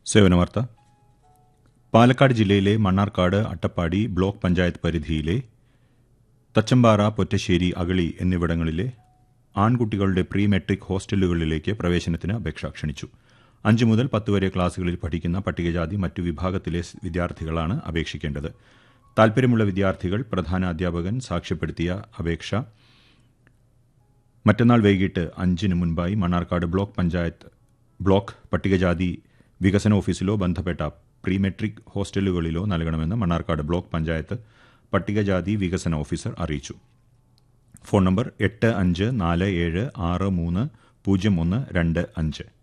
സേവനവാർത്ത പാലക്കാട് ജില്ലയിലെ മണ്ണാർക്കാട് അട്ടപ്പാടി ബ്ലോക്ക് പഞ്ചായത്ത് പരിധിയിലെ തച്ചമ്പാറ പൊറ്റശ്ശേരി അഗളി എന്നിവിടങ്ങളിലെ ആൺകുട്ടികളുടെ പ്രീ മെട്രിക് ഹോസ്റ്റലുകളിലേക്ക് പ്രവേശനത്തിന് അപേക്ഷ ക്ഷണിച്ചു അഞ്ച് മുതൽ പത്ത് വരെ ക്ലാസുകളിൽ പഠിക്കുന്ന പട്ടികജാതി മറ്റു വിഭാഗത്തിലെ സ് വിദ്യാർത്ഥികളാണ് അപേക്ഷിക്കേണ്ടത് താൽപ്പര്യമുള്ള വിദ്യാർത്ഥികൾ പ്രധാന അധ്യാപകൻ സാക്ഷ്യപ്പെടുത്തിയ അപേക്ഷ മറ്റന്നാൾ വൈകിട്ട് അഞ്ചിന് മുൻപായി മണ്ണാർക്കാട് ബ്ലോക്ക് പഞ്ചായത്ത് ബ്ലോക്ക് പട്ടികജാതി വികസന ഓഫീസിലോ ബന്ധപ്പെട്ട പ്രീ മെട്രിക് ഹോസ്റ്റലുകളിലോ നൽകണമെന്ന് മണ്ണാർക്കാട് ബ്ലോക്ക് പഞ്ചായത്ത് പട്ടികജാതി വികസന ഓഫീസർ അറിയിച്ചു ഫോൺ നമ്പർ എട്ട് അഞ്ച് നാല് ഏഴ് ആറ് മൂന്ന് പൂജ്യം ഒന്ന് രണ്ട് അഞ്ച്